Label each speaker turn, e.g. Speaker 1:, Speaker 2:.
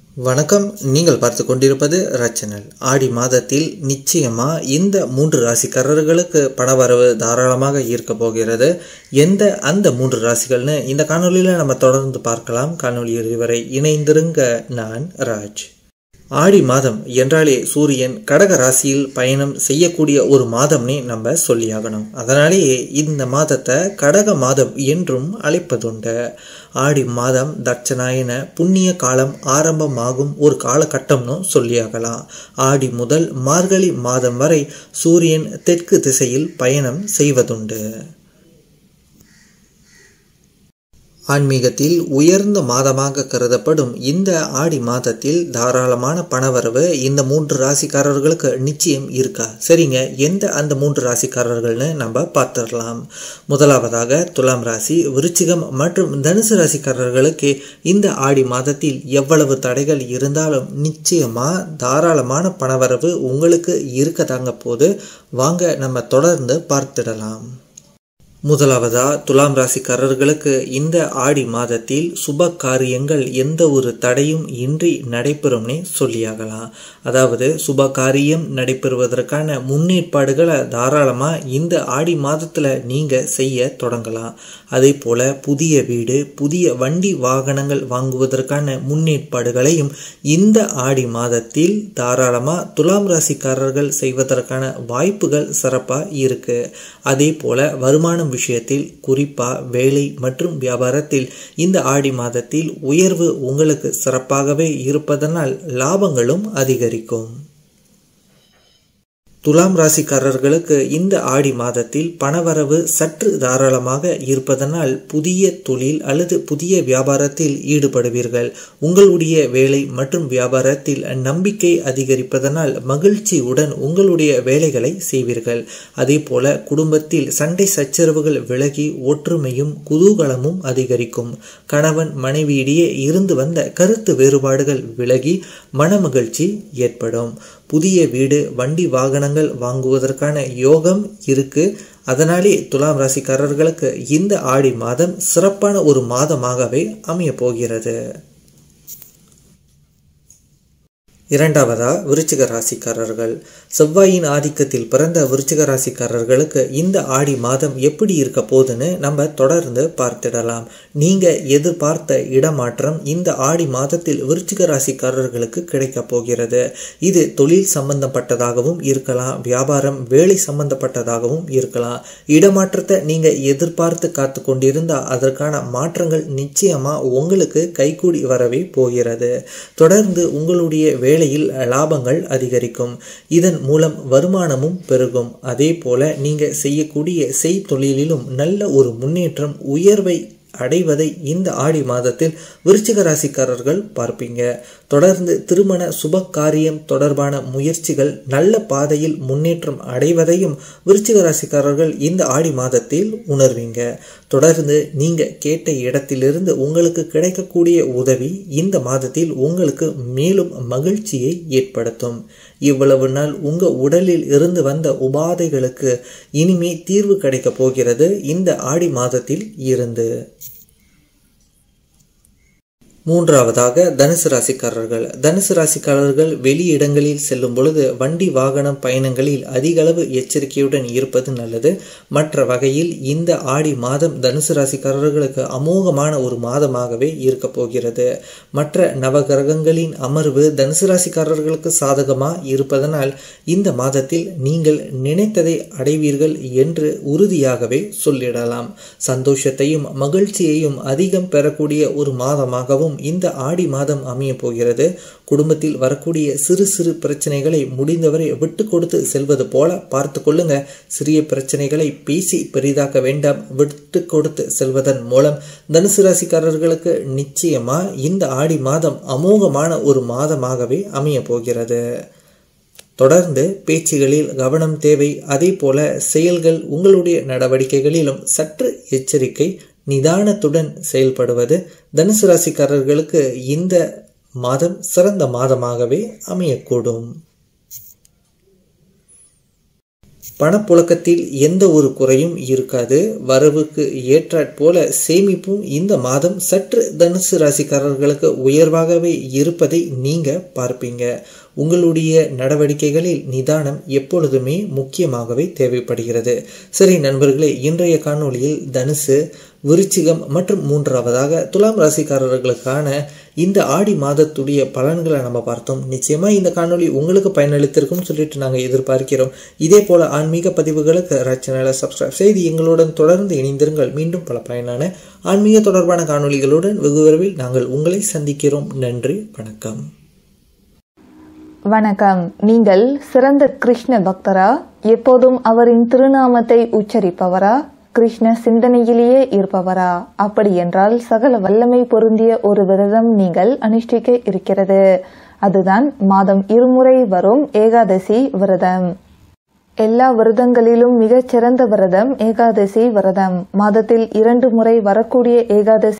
Speaker 1: வணக்கம் நீங்கள் பார்த்து கொண்டிருப்பது ரச்சனல் ஆடி மாதத்தில் நிச்சயமா இந்த மூன்று ராசிக்காரர்களுக்கு பணவரவு தாராளமாக இருக்க போகிறது எந்த அந்த மூன்று ராசிகள்னு இந்த காணொலியில் நம்ம தொடர்ந்து பார்க்கலாம் காணொலி இறுதி வரை இணைந்திருங்க நான் ராஜ் ஆடி மாதம் என்றாலே சூரியன் கடக ராசியில் பயணம் செய்யக்கூடிய ஒரு மாதம்னே நம்ம சொல்லியாகணும் அதனாலேயே இந்த மாதத்தை கடக மாதம் என்றும் அழைப்பதுண்டு ஆடி மாதம் தட்சணாயன புண்ணிய காலம் ஆரம்பமாகும் ஒரு காலகட்டம்னு சொல்லியாகலாம் ஆடி முதல் மார்கழி மாதம் வரை சூரியன் தெற்கு திசையில் பயணம் செய்வதுண்டு ஆன்மீகத்தில் உயர்ந்த மாதமாக கருதப்படும் இந்த ஆடி மாதத்தில் தாராளமான பணவரவு இந்த மூன்று ராசிக்காரர்களுக்கு நிச்சயம் இருக்கா சரிங்க எந்த அந்த மூன்று ராசிக்காரர்கள்னு நம்ம பார்த்துடலாம் முதலாவதாக துலாம் ராசி விருச்சிகம் மற்றும் தனுசு ராசிக்காரர்களுக்கு இந்த ஆடி மாதத்தில் எவ்வளவு தடைகள் இருந்தாலும் நிச்சயமா தாராளமான பணவரவு உங்களுக்கு இருக்க தாங்க போது வாங்க நம்ம தொடர்ந்து பார்த்திடலாம் முதலாவதா துலாம் ராசிக்காரர்களுக்கு இந்த ஆடி மாதத்தில் சுப காரியங்கள் எந்த ஒரு தடையும் இன்றி நடைபெறும்னே சொல்லியாகலாம் அதாவது சுப காரியம் நடைபெறுவதற்கான முன்னேற்பாடுகளை தாராளமாக இந்த ஆடி மாதத்தில் நீங்கள் செய்ய தொடங்கலாம் அதே போல் புதிய வீடு புதிய வண்டி வாகனங்கள் வாங்குவதற்கான முன்னேற்பாடுகளையும் இந்த ஆடி மாதத்தில் தாராளமாக துலாம் ராசிக்காரர்கள் செய்வதற்கான வாய்ப்புகள் சிறப்பாக இருக்குது அதே போல் வருமானம் விஷயத்தில் குறிப்பாக வேலை மற்றும் வியாபாரத்தில் இந்த ஆடி மாதத்தில் உயர்வு உங்களுக்கு சிறப்பாகவே இருப்பதனால் லாபங்களும் அதிகரிக்கும் துலாம் ராசிக்காரர்களுக்கு இந்த ஆடி மாதத்தில் பணவரவு சற்று தாராளமாக இருப்பதனால் புதிய தொழில் அல்லது புதிய வியாபாரத்தில் ஈடுபடுவீர்கள் உங்களுடைய வேலை மற்றும் வியாபாரத்தில் நம்பிக்கை அதிகரிப்பதனால் மகிழ்ச்சியுடன் உங்களுடைய வேலைகளை செய்வீர்கள் அதே போல குடும்பத்தில் சண்டை சச்சரவுகள் விலகி ஒற்றுமையும் குதூகலமும் அதிகரிக்கும் கணவன் மனைவியிடையே இருந்து வந்த கருத்து வேறுபாடுகள் விலகி மனமகிழ்ச்சி ஏற்படும் புதிய வீடு வண்டி வாகனங்கள் வாங்குவதற்கான யோகம் இருக்கு அதனாலே துலாம் ராசிக்காரர்களுக்கு இந்த ஆடி மாதம் சிறப்பான ஒரு மாதமாகவே அமைய போகிறது இரண்டாவதா விருச்சிக ராசிக்காரர்கள் செவ்வாயின் ஆதிக்கத்தில் பிறந்த விருச்சிக ராசிக்காரர்களுக்கு இந்த ஆடி மாதம் எப்படி இருக்க போதுன்னு நம்ம தொடர்ந்து பார்த்திடலாம் நீங்க எதிர்பார்த்த இடமாற்றம் இந்த ஆடி மாதத்தில் விருச்சிக ராசிக்காரர்களுக்கு கிடைக்க போகிறது இது தொழில் சம்பந்தப்பட்டதாகவும் இருக்கலாம் வியாபாரம் வேலை சம்பந்தப்பட்டதாகவும் இருக்கலாம் இடமாற்றத்தை நீங்க எதிர்பார்த்து காத்து கொண்டிருந்தா அதற்கான மாற்றங்கள் நிச்சயமா உங்களுக்கு கைகூடி வரவே போகிறது தொடர்ந்து உங்களுடைய வேலை வேலையில் லாபங்கள் அதிகரிக்கும் இதன் மூலம் வருமானமும் பெருகும் அதே போல நீங்க செய்யக்கூடிய செய்தொழிலிலும் நல்ல ஒரு முன்னேற்றம் உயர்வை அடைவதை இந்த ஆடி மாதத்தில் விருச்சிக ராசிக்காரர்கள் பார்ப்பீங்க தொடர்ந்து திருமண சுப காரியம் தொடர்பான முயற்சிகள் நல்ல பாதையில் முன்னேற்றம் அடைவதையும் விருச்சிக ராசிக்காரர்கள் இந்த ஆடி மாதத்தில் உணர்வீங்க தொடர்ந்து நீங்க கேட்ட இடத்திலிருந்து உங்களுக்கு கிடைக்கக்கூடிய உதவி இந்த மாதத்தில் உங்களுக்கு மேலும் மகிழ்ச்சியை ஏற்படுத்தும் இவ்வளவு நாள் உங்க உடலில் இருந்து வந்த உபாதைகளுக்கு இனிமே தீர்வு கிடைக்க போகிறது இந்த ஆடி மாதத்தில் இருந்து மூன்றாவதாக தனுசு ராசிக்காரர்கள் தனுசு ராசிக்காரர்கள் வெளியிடங்களில் செல்லும் பொழுது வண்டி வாகனம் பயணங்களில் அதிக அளவு எச்சரிக்கையுடன் இருப்பது நல்லது மற்ற வகையில் இந்த ஆடி மாதம் தனுசு ராசிக்காரர்களுக்கு அமோகமான ஒரு மாதமாகவே இருக்க போகிறது மற்ற நவகிரகங்களின் அமர்வு தனுசு ராசிக்காரர்களுக்கு சாதகமா இருப்பதனால் இந்த மாதத்தில் நீங்கள் நினைத்ததை அடைவீர்கள் என்று உறுதியாகவே சொல்லிடலாம் சந்தோஷத்தையும் மகிழ்ச்சியையும் அதிகம் பெறக்கூடிய ஒரு மாதமாகவும் இந்த ஆடி மாதம் அமைய போகிறது குடும்பத்தில் வரக்கூடிய சிறு சிறு பிரச்சனைகளை முடிந்தவரை விட்டு கொடுத்து செல்வது போல பார்த்து கொள்ளுங்க சிறிய பிரச்சனைகளை பேசி பெரிதாக்க வேண்டாம் விட்டு கொடுத்து செல்வதன் மூலம் தனுசு ராசிக்காரர்களுக்கு நிச்சயமா இந்த ஆடி மாதம் அமோகமான ஒரு மாதமாகவே அமைய போகிறது தொடர்ந்து பேச்சுகளில் கவனம் தேவை அதே போல செயல்கள் உங்களுடைய நடவடிக்கைகளிலும் சற்று எச்சரிக்கை நிதானத்துடன் செயல்படுவது தனுசு ராசிக்காரர்களுக்கு இந்த மாதம் சிறந்த மாதமாகவே அமையக்கூடும் பணப்புழக்கத்தில் எந்த ஒரு குறையும் இருக்காது வரவுக்கு ஏற்றாற் போல சேமிப்பும் இந்த மாதம் சற்று தனுசு ராசிக்காரர்களுக்கு உயர்வாகவே இருப்பதை நீங்க பார்ப்பீங்க உங்களுடைய நடவடிக்கைகளில் நிதானம் எப்பொழுதுமே முக்கியமாகவே தேவைப்படுகிறது சரி நண்பர்களே இன்றைய காணொளியில் தனுசு விருச்சிகம் மற்றும் மூன்றாவதாக துலாம் ராசிக்காரர்களுக்கான இந்த ஆடி மாதத்துடைய பலன்களை நம்ம பார்த்தோம் நிச்சயமாக இந்த காணொளி உங்களுக்கு பயனளித்திருக்கும்னு சொல்லிட்டு நாங்கள் எதிர்பார்க்கிறோம் இதே போல ஆன்மீக பதிவுகளுக்கு ரச்சனையில் சப்ஸ்கிரைப் செய்து எங்களுடன் தொடர்ந்து இணைந்திருங்கள் மீண்டும் பல பயனான ஆன்மீக தொடர்பான காணொளிகளுடன் வெகு விரைவில் நாங்கள் உங்களை சந்திக்கிறோம் நன்றி வணக்கம்
Speaker 2: வணக்கம் நீங்கள் சிறந்த கிருஷ்ண பக்தரா எப்போதும் அவரின் திருநாமத்தை உச்சரிப்பவரா கிருஷ்ண சிந்தனையிலேயே இருப்பவரா அப்படி என்றால் சகல வல்லமை பொருந்திய ஒரு விரதம் நீங்கள் அனுஷ்டிக்க இருக்கிறது அதுதான் மாதம் இருமுறை வரும் ஏகாதசி விரதம் எல்லா விரதங்களிலும் மிகச் சிறந்த விரதம் ஏகாதசி விரதம் மாதத்தில் இரண்டு முறை வரக்கூடிய ஏகாதசி